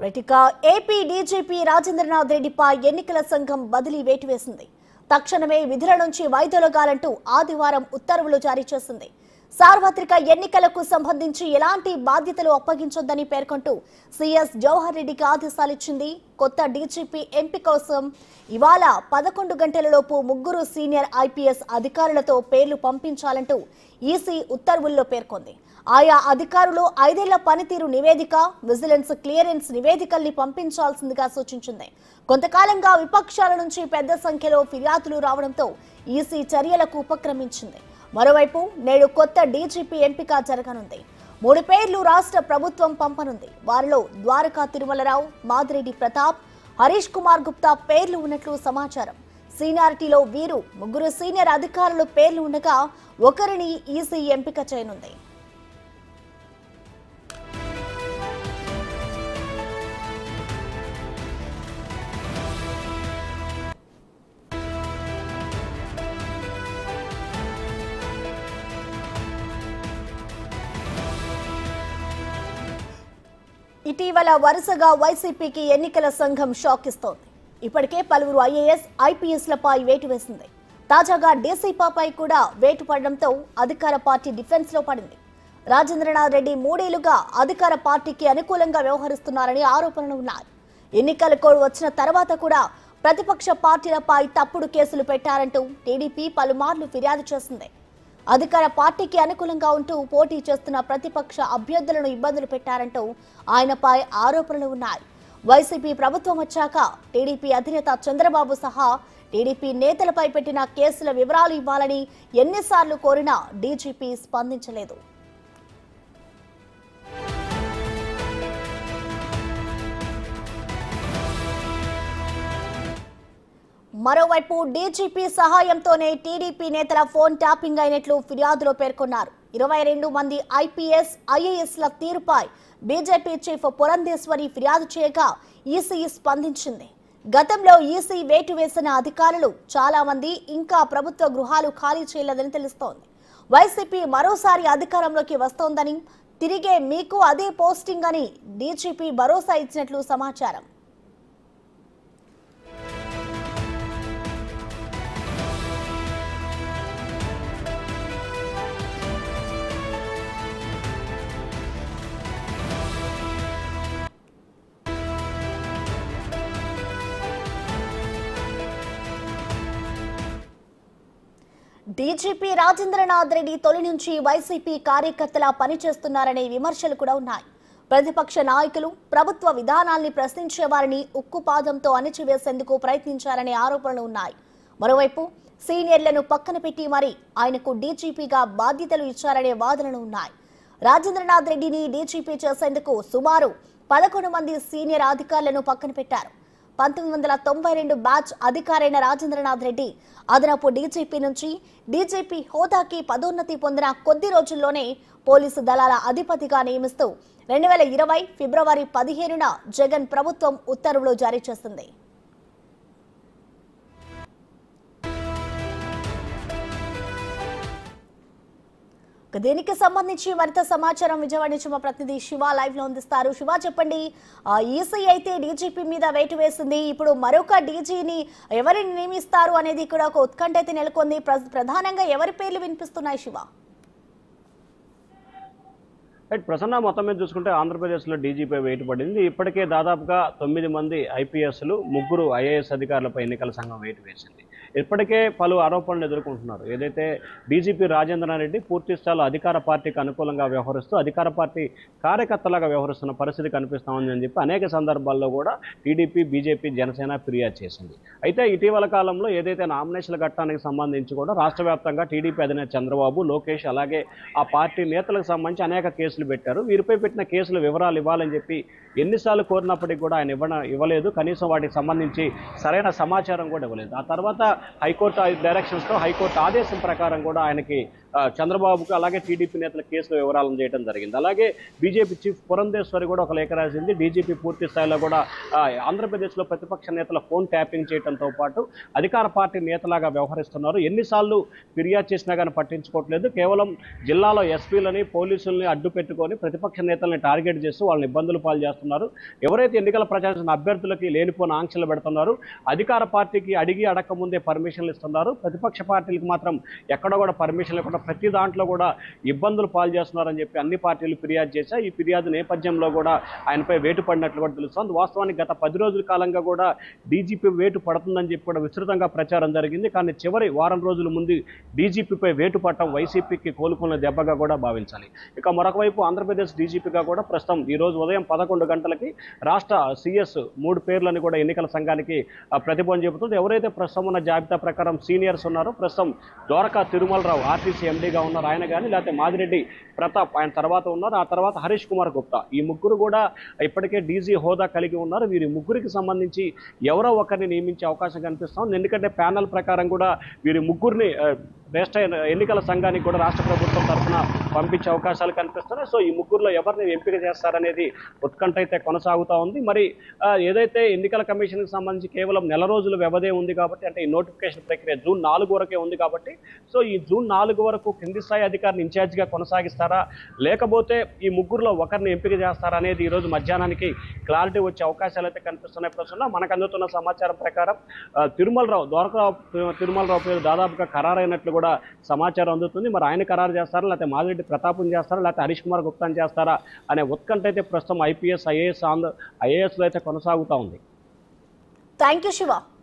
రైటిక AP DGP Rajendranath రెడ్డిపై ఎన్నికల సంఘం బదిలీ వేటు వేసింది తక్షణమే విధుల నుంచి వైదొలగాలంటూ ఆదివారం ఉత్తర్వులు జారీ చేసింది సార్వత్రిక ఎన్నికలకు సంబంధించి ఎలాంటి బాధ్యతలు అప్పగించొద్దని పేర్కొంటూ సీఎస్ జవహర్ రెడ్డికి ఆదేశాలిచ్చింది కొత్త డీజీపీ ఎంపిక కోసం ఇవాళ పదకొండు గంటలలోపు ముగ్గురు సీనియర్ ఐపీఎస్ అధికారులతో పేర్లు పంపించాలంటూ ఈసీ ఉత్తర్వుల్లో పేర్కొంది ఆయా అధికారులు ఐదేళ్ల పనితీరు నివేదిక విజిలెన్స్ క్లియరెన్స్ నివేదికల్ని పంపించాల్సిందిగా సూచించింది కొంతకాలంగా విపక్షాల నుంచి పెద్ద సంఖ్యలో ఫిర్యాదులు రావడంతో ఈసీ చర్యలకు ఉపక్రమించింది మరోవైపు నేడు కొత్త డీజీపీ ఎంపిక జరగనుంది మూడు పేర్లు రాష్ట్ర ప్రభుత్వం పంపనుంది వారిలో ద్వారకా తిరుమలరావు మాదిరెడ్డి ప్రతాప్ హరీష్ కుమార్ గుప్తా పేర్లు ఉన్నట్లు సమాచారం సీనియారిటీలో వీరు ముగ్గురు సీనియర్ అధికారులు పేర్లు ఉండగా ఒకరిని ఈసీ ఎంపిక చేయనుంది ఇటీవల వరుసగా వైసీపీకి ఎన్నికల సంఘం షాక్ ఇస్తోంది ఇప్పటికే పలువురు ఐఏఎస్ ఐపీఎస్లపై వేటు వేసింది తాజాగా డీసీపాపై కూడా వేటు పడడంతో అధికార పార్టీ డిఫెన్స్ లో పడింది రాజేంద్రనాథ్ రెడ్డి మూడేళ్లుగా అధికార పార్టీకి అనుకూలంగా వ్యవహరిస్తున్నారని ఆరోపణలు ఉన్నాయి ఎన్నికల కోడ్ వచ్చిన తర్వాత కూడా ప్రతిపక్ష పార్టీలపై తప్పుడు కేసులు పెట్టారంటూ టీడీపీ పలుమార్లు ఫిర్యాదు చేసింది అధికార పార్టీకి అనుకూలంగా ఉంటూ పోటీ చేస్తున్న ప్రతిపక్ష అభ్యర్థులను ఇబ్బందులు పెట్టారంటూ ఆయనపై ఆరోపణలు ఉన్నాయి వైసీపీ ప్రభుత్వం వచ్చాక టీడీపీ అధినేత చంద్రబాబు సహా టీడీపీ నేతలపై పెట్టిన కేసుల వివరాలు ఇవ్వాలని ఎన్నిసార్లు కోరినా డీజీపీ స్పందించలేదు మరోవైపు డీజీపీ సహాయంతోనే టీడీపీ నేతల ఫోన్ ట్యాపింగ్ అయినట్లు ఫిర్యాదులో పేర్కొన్నారు ఇరవై రెండు మంది ఐపీఎస్ ఐఏఎస్ల తీరుపై బీజేపీ చీఫ్ పురంధేశ్వరి ఫిర్యాదు చేయగా ఈసీ స్పందించింది గతంలో ఈసీ వేటు వేసిన అధికారులు చాలా మంది ఇంకా ప్రభుత్వ గృహాలు ఖాళీ చేయలేదని తెలుస్తోంది వైసీపీ మరోసారి అధికారంలోకి వస్తోందని తిరిగే మీకు అదే పోస్టింగ్ అని డీజీపీ భరోసా ఇచ్చినట్లు సమాచారం డీజీపీ రాజేంద్రనాథ్ రెడ్డి తొలి నుంచి వైసీపీ కార్యకర్తలా పనిచేస్తున్నారనే విమర్శలు కూడా ఉన్నాయి ప్రతిపక్ష నాయకులు ప్రభుత్వ విధానాల్ని ప్రశ్నించే వారిని ఉక్కుపాదంతో అణిచివేసేందుకు ప్రయత్నించారనే ఆరోపణలు ఉన్నాయి మరోవైపు సీనియర్లను పక్కన పెట్టి మరి ఆయనకు డీజీపీగా బాధ్యతలు ఇచ్చారనే వాదనలు ఉన్నాయి రాజేంద్రనాథ్ రెడ్డిని డీజీపీ చేసేందుకు సుమారు పదకొండు మంది సీనియర్ అధికారులను పక్కన పెట్టారు పంతొమ్మిది వందల తొంభై రెండు బ్యాచ్ అధికారైన రాజేంద్రనాథ్ రెడ్డి అదనపు డీజీపీ నుంచి డీజీపీ హోదాకి పదోన్నతి పొందిన కొద్ది రోజుల్లోనే పోలీసు దళాల అధిపతిగా నియమిస్తూ రెండు వేల ఇరవై ఫిబ్రవరి పదిహేనున జగన్ ప్రభుత్వం ఉత్తర్వులు జారీ చేసింది ఇక దీనికి సంబంధించి మరింత సమాచారం విజయవాడ నుంచి మా ప్రతినిధి శివ లైవ్ లో అందిస్తారు శివ చెప్పండి ఈసీ అయితే డీజీపీ మీద వేటు వేసింది ఇప్పుడు మరొక డీజీని ఎవరిని నియమిస్తారు అనేది కూడా ఒక ఉత్కంఠ అయితే నెలకొంది ప్ర- ప్రధానంగా ఎవరి పేర్లు వినిపిస్తున్నాయి శివ రైట్ ప్రసన్న మొత్తం మీద చూసుకుంటే ఆంధ్రప్రదేశ్లో డీజీపీ వేటు పడింది ఇప్పటికే దాదాపుగా తొమ్మిది మంది ఐపీఎస్లు ముగ్గురు ఐఏఎస్ అధికారులపై ఎన్నికల సంఘం వేటు వేసింది ఇప్పటికే పలు ఆరోపణలు ఎదుర్కొంటున్నారు ఏదైతే డీజీపీ రాజేంద్రనారెడ్డి పూర్తి స్థాయిలో అధికార పార్టీకి అనుకూలంగా వ్యవహరిస్తూ అధికార పార్టీ కార్యకర్తలాగా వ్యవహరిస్తున్న పరిస్థితి కనిపిస్తా ఉంది అని చెప్పి అనేక సందర్భాల్లో కూడా టీడీపీ బీజేపీ జనసేన ఫిర్యాదు చేసింది అయితే ఇటీవల కాలంలో ఏదైతే నామినేషన్ల ఘట్టానికి సంబంధించి కూడా రాష్ట్ర వ్యాప్తంగా టీడీపీ అధినేత చంద్రబాబు లోకేష్ అలాగే ఆ పార్టీ నేతలకు సంబంధించి అనేక కేసులు పెట్టారు వీరిపై పెట్టిన కేసుల వివరాలు ఇవ్వాలని చెప్పి ఎన్నిసార్లు కోరినప్పటికీ కూడా ఆయన ఇవ్వన ఇవ్వలేదు కనీసం వాటికి సంబంధించి సరైన సమాచారం కూడా ఇవ్వలేదు ఆ తర్వాత హైకోర్టు డైరెక్షన్స్తో హైకోర్టు ఆదేశం ప్రకారం కూడా ఆయనకి ఆ, చంద్రబాబుకు అలాగే టీడీపీ నేతల కేసుల వివరాలను చేయడం జరిగింది అలాగే బీజేపీ చీఫ్ పురంధేశ్వరి కూడా ఒక లేఖ రాసింది డీజీపీ పూర్తి స్థాయిలో కూడా ఆ, ఆంధ్రప్రదేశ్లో ప్రతిపక్ష నేతల ఫోన్ ట్యాపింగ్ చేయడంతో పాటు అధికార పార్టీ నేతలాగా వ్యవహరిస్తున్నారు ఎన్నిసార్లు ఫిర్యాదు చేసినా కానీ పట్టించుకోవట్లేదు కేవలం జిల్లాలో ఎస్పీలని పోలీసుల్ని అడ్డు పెట్టుకొని ప్రతిపక్ష నేతల్ని టార్గెట్ చేస్తూ వాళ్ళని ఇబ్బందులు పాలు చేస్తున్నారు ఎవరైతే ఎన్నికల ప్రచారం అభ్యర్థులకి లేనిపోయిన ఆంక్షలు పెడుతున్నారు అధికార పార్టీకి అడిగి అడక్క ముందే పర్మిషన్లు ఇస్తున్నారు ప్రతిపక్ష పార్టీలకు మాత్రం ఎక్కడ కూడా పర్మిషన్ లేకుండా ప్రతి దాంట్లో కూడా ఇబ్బందులు పాలు చేస్తున్నారని చెప్పి అన్ని పార్టీలు ఫిర్యాదు చేశా ఈ ఫిర్యాదు నేపథ్యంలో కూడా ఆయనపై వేటు పడినట్లు కూడా తెలుస్తోంది వాస్తవానికి గత పది రోజుల కాలంగా కూడా డీజీపీ వేటు పడుతుందని చెప్పి కూడా విస్తృతంగా ప్రచారం జరిగింది కానీ చివరి వారం రోజుల ముందు డీజీపీపై వేటు పట్టడం వైసీపీకి కోలుకున్న దెబ్బగా కూడా భావించాలి ఇక మరొక వైపు ఆంధ్రప్రదేశ్ డీజీపీగా కూడా ప్రస్తుతం ఈ రోజు ఉదయం పదకొండు గంటలకి రాష్ట్ర సిఎస్ మూడు పేర్లను కూడా ఎన్నికల సంఘానికి ఆ, ప్రతిభం చెబుతుంది ఎవరైతే ప్రస్తుతం ఉన్న జాబితా ప్రకారం సీనియర్స్ ఉన్నారో ప్రస్తుతం ద్వారకా తిరుమలరావు ఆర్టీసీ ఎండీగా ఉన్నారు ఆయన కానీ లేకపోతే మాదిరెడ్డి ప్రతాప్ ఆయన తర్వాత ఉన్నారు ఆ తర్వాత హరీష్ కుమార్ గుప్తా ఈ ముగ్గురు కూడా ఇప్పటికే డీజీ హోదా కలిగి ఉన్నారు వీరి ముగ్గురికి సంబంధించి ఎవరో ఒకరిని నియమించే అవకాశం కనిపిస్తుంది ఎందుకంటే ప్యానల్ ప్రకారం కూడా వీరి ముగ్గురిని ఆ, రాష్ట్ర ఎన్నికల సంఘానికి కూడా రాష్ట్ర ప్రభుత్వం తరఫున పంపించే అవకాశాలు కనిపిస్తున్నాయి సో ఈ ముగ్గురులో ఎవరిని ఎంపిక చేస్తారనేది ఉత్కంఠ అయితే కొనసాగుతూ ఉంది మరి ఆ, ఏదైతే ఎన్నికల కమిషన్కి సంబంధించి కేవలం నెల రోజుల వ్యవధే ఉంది కాబట్టి అంటే ఈ నోటిఫికేషన్ ప్రక్రియ జూన్ నాలుగు వరకే ఉంది కాబట్టి సో ఈ జూన్ నాలుగు వరకు కింది స్థాయి అధికారిని ఇన్ఛార్జిగా కొనసాగిస్తారా లేకపోతే ఈ ముగ్గురులో ఒకరిని ఎంపిక చేస్తారా అనేది ఈ రోజు మధ్యాహ్నానికి క్లారిటీ వచ్చే అవకాశాలు అయితే కనిపిస్తున్నాయి ప్రస్తుతం మనకు అందుతున్న సమాచారం ప్రకారం ఆ, తిరుమలరావు ద్వారకారావు తిరుమలరావు పేరు దాదాపుగా ఖరారైనట్లు కూడా సమాచారం అందుతుంది మరి ఆయన ఖరారు చేస్తారా లేకపోతే మాదిరెడ్డి ప్రతాపం చేస్తారా లేకపోతే హరీష్ కుమార్ గుప్తాన్ చేస్తారా అనే ఉత్కంఠ అయితే ప్రస్తుతం ఐపీఎస్ ఐఏఎస్ ఆంధ్ర ఐఏఎస్లో అయితే కొనసాగుతూ ఉంది థ్యాంక్ యూ శివ